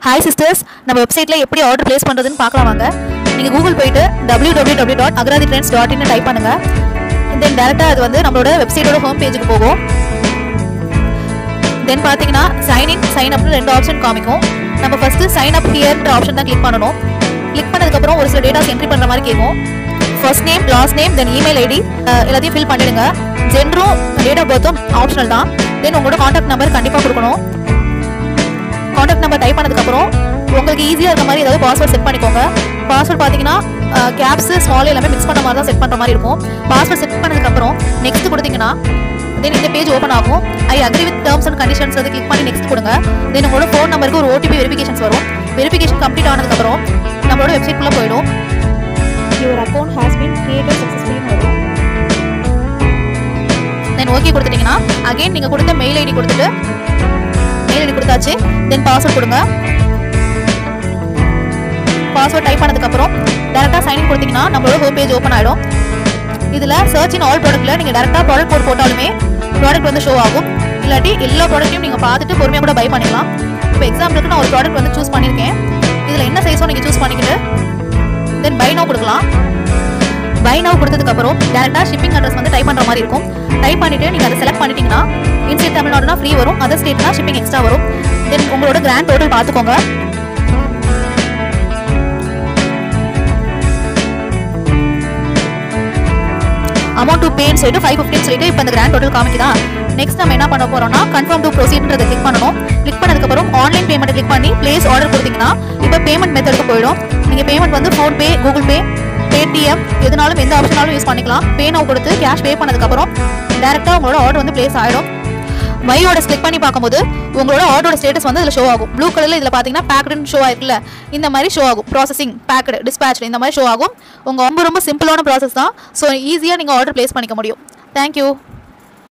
hi sisters நம்ம வெப்சைட்டில் எப்படி ஆர்டர் ப்ளேஸ் பண்ணுறதுன்னு பார்க்கலாம் வாங்க நீங்கள் கூகுள் போயிட்டு W W W dot Agarathi trends dot இன்னு டைப் பண்ணுங்கள் தென் டேரெக்டாக அது வந்து நம்மளோட வெப்சைட்டோட ஹோம் பேஜுக்கு போகும் தென் பார்த்தீங்கன்னா சைன் இன் சைன் அப்னு ரெண்டு ஆப்ஷன் காமிக்கும் நம்ம ஃபஸ்ட்டு சைன் அப் ஹியர்ன்ற ஆப்ஷன் தான் கிளிக் பண்ணணும் கிளிக் பண்ணதுக்கப்புறம் ஒரு சில டேட்டாஸ் என்ட்ரி பண்ணுற மாதிரி கேட்கும் first name last name then email ID எல்லாத்தையும் ஃபில் பண்ணிடுங்க ஜென்ரும் டேட் ஆஃப் பர்த்தும் ஆப்ஷனல் தான் தென் உங்களோட காண்டாக்ட் நம்பர் கண்டிப்பாக கொடுக்கணும் காண்டாக்ட் நம்பர் டைப் பண்ணதுக்கப்புறம் உங்களுக்கு ஈஸியாக இருக்க மாதிரி ஏதாவது பாஸ்வேர்ட் செட் பண்ணிக்கோங்க பாஸ்வேர்ட் பார்த்தீங்கன்னா கேப்ஸ் ஸ்மால் எல்லாமே மிக்ஸ் பண்ண மாதிரி தான் செட் பண்ணுற மாதிரி இருக்கும் பாஸ்வேர்ட் செட் பண்ணதுக்கப்புறம் நெக்ஸ்ட் கொடுத்தீங்கன்னா தென் இந்த பேஜ் ஓப்பன் ஆகும் I agree with terms and conditions அதை கிளிக் பண்ணி நெக்ஸ்ட் கொடுங்க தென் உங்களோட ஃபோன் நம்பருக்கு ஒரு ஓடிபி வெரிஃபிகேஷன்ஸ் வரும் வெரிஃபிகேஷன் கம்ப்ளீட் ஆனதுக்கப்புறம் நம்மளோட வெப்சைட்குள்ளே போயிடும் your account has been created successfully வரும் தென் ஓகே கொடுத்துட்டீங்கன்னா அகைன் நீங்கள் கொடுத்த மெயில் ஐடி கொடுத்துட்டு மெயில் ஐடி கொடுத்தாச்சு தென் பாஸ்வேர்ட் கொடுங்க பாஸ்வேர்ட் டைப் பண்ணதுக்கப்புறம் டேரெக்டாக சைன் கொடுத்தீங்கன்னா நம்மளோட ஹோம் பேஜ் ஓப்பன் ஆகிடும் இதில் சர்ச் இன் ஆல் ப்ராடக்ட்டில் நீங்கள் டேரெக்டாக ப்ராடக்ட் கோட் போட்டாலுமே ப்ராடக்ட் வந்து ஷோ ஆகும் இல்லாட்டி எல்லா ப்ராடக்ட்டையும் நீங்கள் பார்த்துட்டு பொறுமையாக கூட பை பண்ணிக்கலாம் இப்போ எக்ஸாம்பிளுக்கு நான் ஒரு ப்ராடக்ட் வந்து சூஸ் பண்ணியிருக்கேன் இதில் என்ன சைஸோ நீங்கள் சூஸ் பண்ணிக்கிட்டு தென் பை நோ கொடுக்கலாம் பை நவ் கொடுத்ததுக்கப்புறம் டேரெக்டாக ஷிப்பிங் அட்ரஸ் வந்து டைப் பண்ணுற மாதிரி இருக்கும் டைப் பண்ணிவிட்டு நீங்கள் அதை செலக்ட் பண்ணிட்டீங்கன்னா இன்ஸ்டேட் தமிழ்நாடுனா ஃப்ரீ வரும் அதர் ஸ்டேட்னா ஷிப்பிங் எக்ஸ்ட்ரா வரும் தென் உங்களோட கிராண்ட் டோட்டல் பார்த்துக்கோங்க அமௌண்ட் டு பேன்னு சொல்லிட்டு ஃபைவ் ஃபிஃப்டின்னு சொல்லிட்டு இப்போ இந்த கிராண்ட் டோட்டல் காமிக்குதா நெக்ஸ்ட் நம்ம என்ன பண்ண போறோம்னா கன்ஃபார்ம் டு ப்ரொசீட்ன்றதை கிளிக் பண்ணணும் கிளிக் பண்ணதுக்கப்புறம் ஆன்லைன் பேமெண்ட் கிளிக் பண்ணி பிளேஸ் ஆர்டர் கொடுத்தீங்கன்னா இப்போ பேமெண்ட் மெத்தடுக்கு போயிடும் நீங்கள் பேமெண்ட் வந்து ஃபோன்பே கூகுள் பே பேடிஎம் எதுனாலும் எந்த ஆப்ஷனாலும் யூஸ் பண்ணிக்கலாம் பே நோ கொடுத்து கேஷ் பே பண்ணதுக்கப்புறம் டேரெக்டாக உங்களோட ஆர்டர் வந்து பிளேஸ் ஆகிடும் மை ஆர்டர்ஸ் கிளிக் பண்ணி பார்க்கும்போது உங்களோட ஆர்டரோட ஸ்டேட்டஸ் வந்து இதில் ஷோ ஆகும் ப்ளூ கலரில் இதில் பார்த்தீங்கன்னா பேக்கடுன்னு ஷோ ஆயிருக்குல்ல இந்த மாதிரி ஷோ ஆகும் ப்ராசஸிங் பேக்கடு டிஸ்பேச் இந்த மாதிரி ஷோ ஆகும் உங்கள் ரொம்ப ரொம்ப சிம்பிளான ப்ராசஸ் தான் ஸோ ஈஸியாக நீங்கள் ஆர்டர் ப்ளேஸ் பண்ணிக்க முடியும் தேங்க்யூ